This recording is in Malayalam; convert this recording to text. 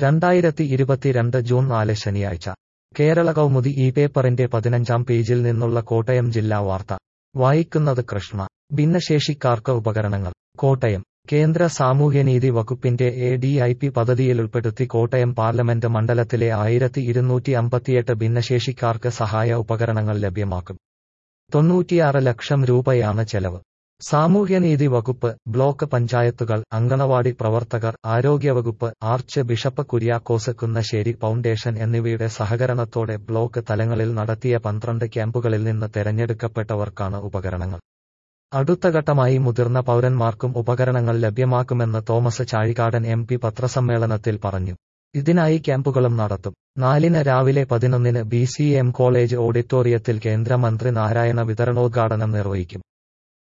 രണ്ടായിരത്തി ഇരുപത്തിരണ്ട് ജൂൺ നാല് ശനിയാഴ്ച കേരള കൗമുദി ഈ പേപ്പറിന്റെ പതിനഞ്ചാം പേജിൽ നിന്നുള്ള കോട്ടയം ജില്ലാ വാർത്ത വായിക്കുന്നത് കൃഷ്ണ ഭിന്നശേഷിക്കാർക്ക് ഉപകരണങ്ങൾ കോട്ടയം കേന്ദ്ര സാമൂഹ്യനീതി വകുപ്പിന്റെ എ ഡി ഐ പി പദ്ധതിയിലുൾപ്പെടുത്തി കോട്ടയം പാർലമെന്റ് മണ്ഡലത്തിലെ ആയിരത്തി ഇരുന്നൂറ്റി അമ്പത്തിയെട്ട് ഭിന്നശേഷിക്കാർക്ക് സഹായ ഉപകരണങ്ങൾ ലഭ്യമാക്കും തൊണ്ണൂറ്റിയാറ് ലക്ഷം രൂപയാണ് ചെലവ് സാമൂഹ്യനീതി വകുപ്പ് ബ്ലോക്ക് പഞ്ചായത്തുകൾ അങ്കണവാടി പ്രവർത്തകർ ആരോഗ്യവകുപ്പ് arch bishop Kuriakose Kunnassery foundation എന്നിവയുടെ സഹകരണത്തോടെ ബ്ലോക്ക് തലങ്ങളിൽ നടത്തിയ പന്ത്രണ്ട് ക്യാമ്പുകളിൽ നിന്ന് തെരഞ്ഞെടുക്കപ്പെട്ടവർക്കാണ് ഉപകരണങ്ങൾ അടുത്ത ഘട്ടമായി മുതിർന്ന പൗരന്മാർക്കും ഉപകരണങ്ങൾ ലഭ്യമാക്കുമെന്ന് തോമസ് ചാഴികാടൻ എം പി പത്രസമ്മേളനത്തിൽ പറഞ്ഞു ഇതിനായി ക്യാമ്പുകളും നടത്തും നാലിന് രാവിലെ പതിനൊന്നിന് ബി സി എം കോളേജ് ഓഡിറ്റോറിയത്തിൽ കേന്ദ്രമന്ത്രി നാരായണ വിതരണോദ്ഘാടനം നിർവഹിക്കും